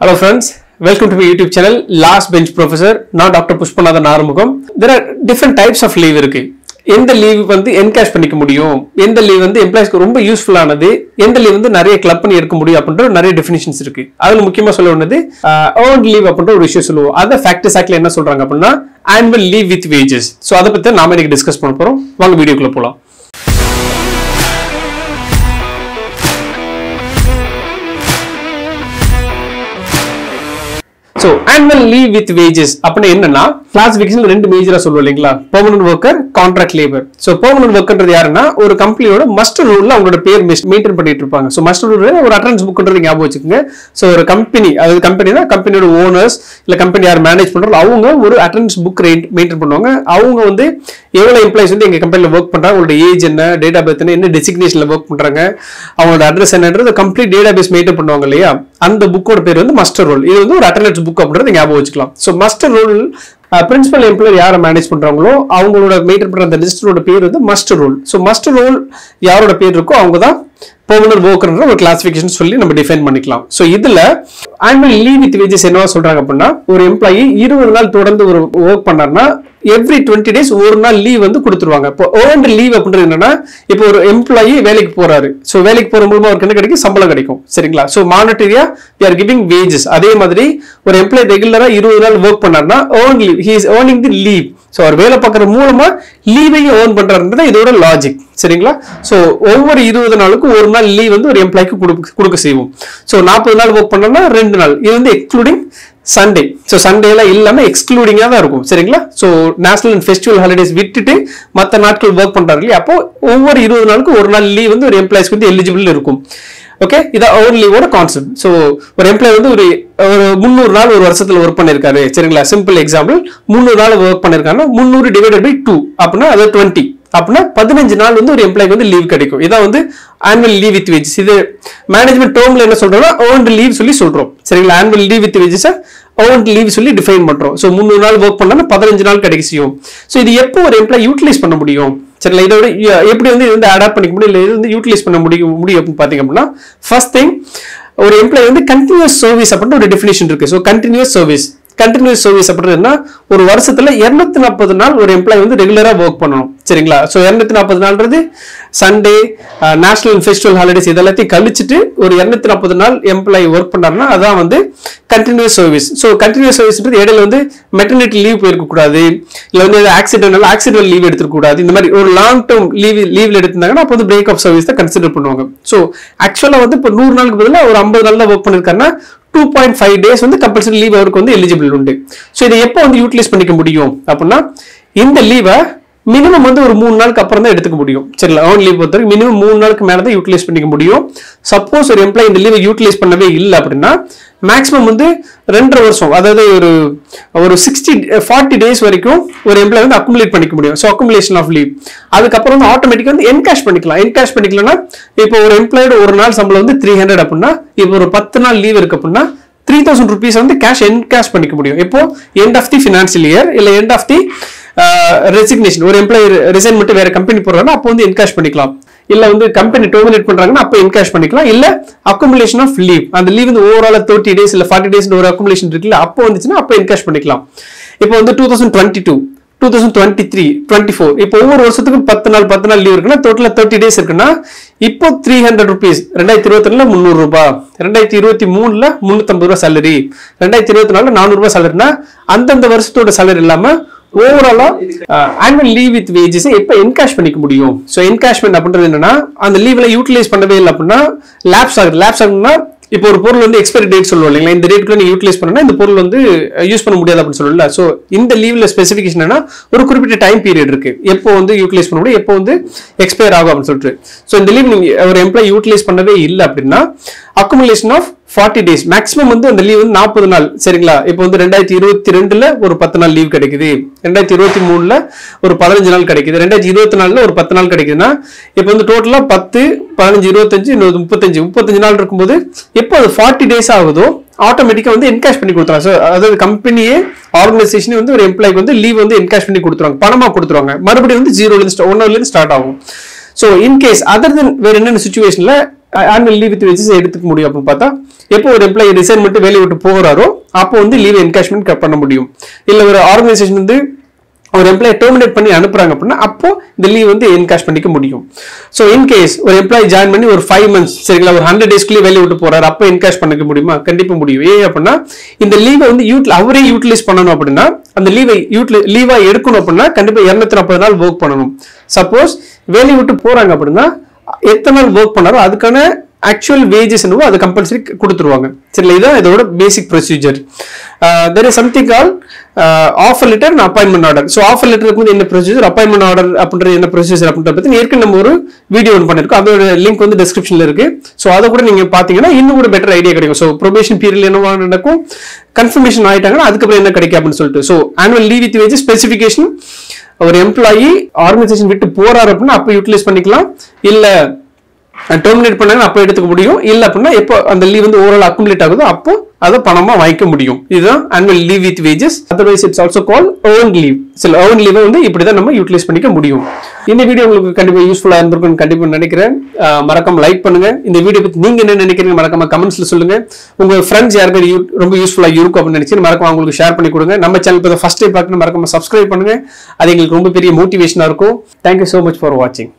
Hello friends, welcome to my YouTube channel Last Bench Professor. நான் doctor Pushpanathan Arumugam there are different types of leave இருக்கு எந்த leave வந்து encash பண்ணிக்க முடியும் எந்த லீவ் வந்து எம்ப்ளாய்ஸ்க்கு ரொம்ப யூஸ்ஃபுல்லானது எந்த லீவ் வந்து நிறைய கிளப் பண்ணி எடுக்க முடியும் அப்படின்ற நிறைய டெஃபினிஷன்ஸ் இருக்கு அதுல முக்கியமா சொல்ல வேண்டியது ஏர்ன் லீவ் அப்படின்ற ஒரு விஷயம் சொல்லுவோம் அதை ஃபேக்டர்ஸ் ஆக்ட்ல என்ன சொல்றாங்க அப்படின்னா annual leave with wages so அதை பத்தி நாம இன்னைக்கு டிஸ்கஸ் பண்ண போறோம் வாங்க வீடியோக்குள்ள போலாம் so annual leave with wages அப்படின்னா என்னன்னா கிளாசிபிகேஷன் ரெண்டு மேஜரா சொல்லுவோம் இல்லைங்களா permanent worker contract labour so permanent ஒர்க்கர்ன்றது யாருன்னா ஒரு கம்பெனியோட மஸ்டர் ரூல்ல அவங்களோட பேர் மெயின்டைன் பண்ணிட்டு இருப்பாங்க ஸோ மஸ்டர் ரூல் ஒரு அட்டன்ஸ் புக்ன்றது ஞாபகம் வச்சுக்கோங்க ஸோ ஒரு கம்பெனி அதாவது கம்பெனினா கம்பெனியோட ஓனர்ஸ் இல்ல கம்பெனி யார் மேனேஜ் பண்றாங்களோ அவங்க ஒரு அட்டன்ஸ் புக் மெயின்டைன் பண்ணுவாங்க அவங்க வந்து எவ்வளவு எம்ப்ளாயிஸ் வந்து எங்க கம்பெனில ஒர்க் பண்றாங்க அவங்களோட ஏஜ் என்ன டேட் ஆஃப் பர்த் என்ன டெசிக்னேஷன்ல ஒர்க் பண்றாங்க அவங்களோட அட்ரஸ் என்னன்றது கம்ப்ளீட் டேட்டா பேஸ் மெயின்டைன் பண்ணுவாங்க இல்லையா அந்த புக்கோட பேர் வந்து மஸ்டர் ரோல் இது வந்து ஒரு அட்டனன்ஸ் புக் அப்படின்றது ஞாபகம் வச்சுக்கலாம் so muster roll principal employer யாரை மேனேஜ் பண்றாங்களோ அவங்களோட மெயின்டைன் பண்ற அந்த லிஸ்டரோட பேர் வந்து muster roll so muster roll யாரோட பேர் இருக்கோ அவங்க தான் பெர்மனன்ட் ஒர்க்கர்ன்ற ஒரு கிளாசிஃபிகேஷன் சொல்லி நம்ம டிஃபைன் பண்ணிக்கலாம் ஸோ இதுல ஆனுவல் லீவ் வித் வேஜஸ் என்னவா சொல்றாங்க அப்படின்னா ஒரு எம்ப்ளாயி இருபது நாள் தொடர்ந்து ஒரு ஒர்க் பண்ணார்னா எவ்ரி டுவெண்ட்டி டேஸ் ஒரு நாள் லீவ் வந்து கொடுத்துருவாங்க இப்போ ஏர்ன்ட் லீவ் அப்படின்றது என்னன்னா இப்போ ஒரு எம்ப்ளாயி வேலைக்கு போறாரு ஸோ வேலைக்கு போற மூலமா அவருக்கு என்ன கிடைக்கும் சம்பளம் கிடைக்கும் சரிங்களா ஸோ மானிட்டரியா வி ஆர் கிவிங் வேஜஸ் அதே மாதிரி ஒரு எம்ப்ளாயி ரெகுலரா இருபது நாள் ஒர்க் பண்ணார்னா earn leave he is earning the leave so அவர் வேலை பார்க்குற மூலமா லீவையும் ஏர்ன் பண்றாருன்றது இதோட லாஜிக் சரிங்களா ஸோ ஒவ்வொரு இருபது நாளுக்கும் ஒரு நாள் லீவ் வந்து ஒரு எம்ப்ளாய்க்கு கொடுக்க கொடுக்க செய்வோம் ஸோ நாற்பது நாள் ஒர்க் பண்ணோம்னா ரெண்டு நாள் இது வந்து எக்ஸ்க்ளூடிங் சண்டே ஸோ சண்டேல இல்லாம எக்ஸ்க்ளூடிங்காக தான் இருக்கும் சரிங்களா so national and festival holidays விட்டுட்டு மற்ற நாட்கள் ஒர்க் பண்றாரு இல்லையா அப்போ ஒவ்வொரு இருபது நாளுக்கும் ஒரு நாள் லீவ் வந்து ஒரு எம்ப்ளாய்ஸ்க்கு வந்து எலிஜிபிள் இருக்கும் ஓகே இதான் ஓன் லீவோட கான்செப்ட் ஸோ ஒரு எம்ப்ளாய் வந்து ஒரு ஒரு முந்நூறு நாள் ஒரு வருஷத்துல ஒர்க் பண்ணிருக்காரு சரிங்களா சிம்பிள் எக்ஸாம்பிள் முந்நூறு நாள் ஒர்க் பண்ணிருக்காங்கன்னா முந்நூறு டிவைடட் பை டூ அப்படின்னா அது டுவெண்ட்டி அப்படின்னா பதினஞ்சு நாள் வந்து ஒரு எம்ப்ளாய்க்கு வந்து லீவ் கிடைக்கும் இதான் வந்து ஆனுவல் லீவ் வித் வேஜஸ் இது மேனேஜ்மெண்ட் டேர்ம்ல என்ன சொல்றோம்னா ஏர்ன்ட் லீவ் சொல்லி சொல்றோம் சரிங்களா annual leave with wages earned leave சொல்லி டிஃபைன் பண்றோம் ஸோ முந்நூறு நாள் ஒர்க் பண்ணா பதினஞ்சு நாள் கிடைக்க செய்யும் ஸோ இது எப்போ ஒரு எம்ப்ளாய் யூட்டிலைஸ் பண்ண முடியும் சரிங்களா இதோட எப்படி வந்து இது வந்து அடாப்ட் பண்ணிக்க முடியும் இல்லை இது வந்து யூட்டிலைஸ் பண்ண முடியும் முடியும் அப்படின்னு பார்த்தீங்க அப்படின்னா ஃபர்ஸ்ட் திங் ஒரு எம்ப்ளாய் வந்து கண்டினியூஸ் சர்வீஸ் அப்படின்னு ஒரு டெஃபினேஷன் இருக்கு so continuous service continuous service அப்படின்னா ஒரு வருஷத்துல இருநூத்தி நாற்பது நாள் ஒரு எம்ப்ளாய் வந்து ரெகுலரா ஒர்க் பண்ணணும் சரிங்களா ஸோ இருநூத்தி நாற்பது நாள்ன்றது சண்டே நேஷனல் ஃபெஸ்டிவல் ஹாலிடேஸ் இதெல்லாத்தையும் கழிச்சிட்டு ஒரு இருநூத்தி நாற்பது நாள் எம்ப்ளாய் ஒர்க் பண்ணாருன்னா அதான் வந்து கண்டினியூஸ் சர்வீஸ் ஸோ கண்டினியூஸ் சர்வீஸ்ன்றது இடையில வந்து மெட்டர்னிட்டி லீவ் போயிருக்க கூடாது இல்லை வந்து ஆக்சிடென்ட் ஆக்சிடென்ட் லீவ் எடுத்துக்க கூடாது இந்த மாதிரி ஒரு லாங் டேர்ம் லீவ் லீவ்ல எடுத்திருந்தாங்கன்னா அப்போ வந்து பிரேக் ஆஃப் சர்வீஸ் தான் கன்சிடர் பண்ணுவாங்க ஸோ ஆக்சுவலாக வந்து இப்போ நூறு நாளுக்கு பதிலாக ஒரு ஐம்பது நாள் தான் ஒர்க் பண்ணிருக்காருன்னா டூ பாயிண்ட் ஃபைவ் டேஸ் வந்து கம்பல்சரி லீவ் அவருக்கு வந்து எலிஜிபிள் உண்டு ஸோ இதை எப்போ வந்து யூட்டிலைஸ் பண்ணிக்க முடியும் அப்படின்னா இந்த லீவை மினிமம் வந்து ஒரு மூணு நாளுக்கு அப்புறம் தான் எடுத்துக்க முடியும் சரிங்களா ஏர்ன் லீவ் பொறுத்த வரைக்கும் மினிமம் மூணு நாளுக்கு மேலே தான் யூட்டிலைஸ் பண்ணிக்க முடியும் சப்போஸ் ஒரு எம்ப்ளாய் இந்த லீவை யூட்டிலைஸ் பண்ணவே இல்லை அப்படின்னா மேக்ஸிமம் வந்து ரெண்டரை வருஷம் அதாவது ஒரு ஒரு சிக்ஸ்டி ஃபார்ட்டி டேஸ் வரைக்கும் ஒரு எம்ப்ளாய் வந்து அக்குமுலேட் பண்ணிக்க முடியும் ஸோ அக்குமுலேஷன் ஆஃப் லீவ் அதுக்கப்புறம் வந்து ஆட்டோமேட்டிக்காக வந்து என்கேஷ் பண்ணிக்கலாம் என்கேஷ் பண்ணிக்கலன்னா இப்போ ஒரு எம்ப்ளாயோட ஒரு நாள் சம்பளம் வந்து த்ரீ ஹண்ட்ரட் அப்படின்னா இப்போ ஒரு பத்து நாள் லீவ் இருக்கு அப்படின்னா த்ரீ தௌசண்ட் ருபீஸ் வந்து கேஷ் என்கேஷ் பண்ணிக்க முடியும் இப்போ end of the financial year இல்லை எண்ட் ஆஃப் தி ரெசிக்னேஷன் ஒரு எம்ப்ளாயி ரிசைன் மட்டும் வேற கம்பெனி போடுறாங்கன்னா அப்போ வந்து என்கேஷ் பண்ணிக்கலாம் இல்ல வந்து கம்பெனி டெர்மினேட் பண்றாங்கன்னா அப்போ என்கேஷ் பண்ணிக்கலாம் இல்ல அக்குமுலேஷன் ஆஃப் லீவ் அந்த லீவ் வந்து ஓவரால் தேர்ட்டி டேஸ் இல்ல ஃபார்ட்டி டேஸ் ஒரு அக்குமுலேஷன் இருக்குல்ல அப்போ வந்துச்சுன்னா அப்போ என்கேஷ் பண்ணிக்கலாம் இப்போ வந்து two thousand twenty two two thousand twenty three twenty four இப்போ ஒவ்வொரு வருஷத்துக்கும் பத்து நாள் பத்து நாள் லீவ் இருக்குன்னா டோட்டலாக தேர்ட்டி டேஸ் இருக்குன்னா இப்போ த்ரீ ஹண்ட்ரட் ருபீஸ் ரெண்டாயிரத்தி இருபத்தி ரெண்டுல முந்நூறு ரூபாய் ரெண்டாயிரத்தி இருபத்தி மூணுல முந்நூற்றம்பது ரூபா சேலரி ரெண்டாயிரத்தி இருபத்தி நாலுல நானூறு ரூபாய் சேலரினா அந்தந்த வருஷத்தோட சேலரி இல்லாம ஓவராலா ஆனுவல் லீவ் வித் வேஜஸ் எப்போ என்கேஷ் பண்ணிக்க முடியும் ஸோ என்கேஷ்மெண்ட் அப்படின்றது என்னன்னா அந்த லீவ்ல யூட்டிலைஸ் பண்ணவே இல்லை அப்படின்னா லேப்ஸ் ஆகுது லேப்ஸ் ஆகுதுன்னா இப்போ ஒரு பொருள் வந்து எக்ஸ்பைரி டேட் சொல்லுவோம் இல்லைங்களா இந்த டேட்க்குள்ள நீங்க யூட்டிலைஸ் பண்ணனா இந்த பொருள் வந்து யூஸ் பண்ண முடியாது அப்படின்னு சொல்லல ஸோ இந்த லீவ்ல ஸ்பெசிஃபிகேஷன் என்ன ஒரு குறிப்பிட்ட டைம் பீரியட் இருக்கு எப்போ வந்து யூட்டிலைஸ் பண்ண முடியும் எப்போ வந்து எக்ஸ்பயர் ஆகும் அப்படின்னு சொல்லிட்டு ஸோ இந்த லீவ் நீங்க ஒரு எம்ப்ளாய் யூட்டிலைஸ் பண்ணவே இல்லை அப்படின்னா accumulation of forty days maximum வந்து அந்த லீவ் வந்து நாற்பது நாள் சரிங்களா இப்போ வந்து ரெண்டாயிரத்தி இருபத்தி ரெண்டுல ஒரு பத்து நாள் லீவ் கிடைக்குது ரெண்டாயிரத்தி இருபத்தி மூணுல ஒரு பதினஞ்சு நாள் கிடைக்குது ரெண்டாயிரத்தி இருபத்தி நாலுல ஒரு பத்து நாள் கிடைக்குதுன்னா இப்போ வந்து டோட்டலா பத்து பதினஞ்சு இருபத்தஞ்சு இன்னொரு முப்பத்தஞ்சு முப்பத்தஞ்சு நாள் இருக்கும்போது எப்போ அது ஃபார்ட்டி டேஸ் ஆகுதோ ஆட்டோமேட்டிக்கா வந்து என்கேஷ் பண்ணி கொடுத்துருவாங்க ஸோ அதாவது கம்பெனியே ஆர்கனைசேஷனே வந்து ஒரு எம்ப்ளாய்க்கு வந்து லீவ் வந்து என்கேஷ் பண்ணி கொடுத்துருவாங்க பணமா கொடுத்துருவாங்க மறுபடியும் வந்து ஜீரோல இருந்து ஒன்னால இருந்து ஸ்டார்ட் ஆகும் ஸோ இன்கேஸ் அதர் தென் வேற என்னென்ன சுச்சுவேஷன்ல ஆனுவல் லீவ் வித் வேஜஸ் எடுத்துக்க முடியும் அப்படின்னு பார்த்தா எப்போ ஒரு எம்ப்ளாயி ரிசைன் பண்ணிட்டு வேலையை விட்டு போகிறாரோ அப்போ வந்து லீவ் என்கேஷ்மெண்ட் பண்ண முடியும் இல்லை ஒரு ஆர்கனைசேஷன் வந்து ஒரு எம்ப்ளாயி டெர்மினேட் பண்ணி அனுப்புறாங்க அப்படின்னா அப்போ இந்த லீவ் வந்து என்கேஷ் பண்ணிக்க முடியும் ஸோ இன்கேஸ் ஒரு எம்ப்ளாயி ஜாயின் பண்ணி ஒரு ஃபைவ் மந்த்ஸ் சரிங்களா ஒரு ஹண்ட்ரட் டேஸ்க்குள்ளே வேலையை விட்டு போறாரு அப்போ என்கேஷ் பண்ணிக்க முடியுமா கண்டிப்பா முடியும் ஏன் அப்படின்னா இந்த லீவை வந்து யூட்ல அவரே யூட்டிலைஸ் பண்ணணும் அப்படின்னா அந்த லீவை யூட்ல லீவா எடுக்கணும் அப்படின்னா கண்டிப்பா இருநூத்தி நாற்பது நாள் ஒர்க் பண்ணணும் சப்போஸ் வேலையை விட்டு போறாங்க அப்படின்னா எத்தனை நாள் ஒர்க் பண்ணாரோ அதுக்கான ஆக்சுவல் வேஜஸ் என்னவோ அது கம்பல்சரி கொடுத்துருவாங்க சரிங்களா இதுதான் இதோட basic procedure there is something call offer letter appointment order so offer லெட்டருக்கு வந்து என்ன ப்ரொசீஜர் அப்பாயின்மெண்ட் ஆர்டர் அப்படின்றது என்ன ப்ரொசீஜர் அப்படின்றத பற்றி ஏற்கனவே நம்ம ஒரு வீடியோ ஒன்று பண்ணிருக்கோம் அதோட லிங்க் வந்து டிஸ்கிரிப்ஷனில் இருக்கு ஸோ அதை கூட நீங்க பார்த்தீங்கன்னா இன்னும் கூட பெட்டர் ஐடியா கிடைக்கும் ஸோ ப்ரொபேஷன் பீரியட் என்னவா நடக்கும் கன்ஃபர்மேஷன் ஆயிட்டாங்கன்னா அதுக்கப்புறம் என்ன கிடைக்கும் அப்படின்னு சொல்லிட்டு so annual leave with wages specification ஒரு எம்ப்ளாயி ஆர்கனைசேஷன் விட்டு போறாரு அப்படின்னா அப்போ யூட்டிலைஸ் பண்ணிக்கலாம் இல்லை டெர்மினேட் பண்ணாங்க அப்போ எடுத்துக்க முடியும் இல்லை அப்படின்னா எப்போ அந்த லீவ் வந்து ஓவரால் அக்குமுலேட் ஆகுதோ அப்போ அதை பணமா வாங்கிக்க முடியும் இதுதான் annual leave with wages otherwise it's also call earn leave சில ஏர்ன் லீவை வந்து இப்படி தான் நம்ம யூட்டிலைஸ் பண்ணிக்க முடியும் இந்த வீடியோ உங்களுக்கு கண்டிப்பாக யூஸ்ஃபுல்லாக இருந்திருக்கும்னு கண்டிப்பாக நினைக்கிறேன் அஹ் மறக்காம லைக் பண்ணுங்க இந்த வீடியோ பத்தி நீங்க என்ன நினைக்கிறீங்க மறக்காம கமெண்ட்ஸ்ல சொல்லுங்க உங்க ஃப்ரெண்ட்ஸ் யாருக்காவது யூ- ரொம்ப யூஸ்ஃபுல்லாக இருக்கும் அப்படின்னு நினைச்சு மறக்காம அவங்களுக்கு ஷேர் பண்ணி கொடுங்க நம்ம சேனல் இப்போ ஃபர்ஸ்ட் டைம் பார்க்கணும் மறக்காம சப்ஸ்கிரைப் பண்ணுங்க அது எங்களுக்கு ரொம்ப பெரிய மோட்டிவேஷனாக இருக்கும் தேங்க்யூ ஸோ மச் ஃபார் வாட்சிங்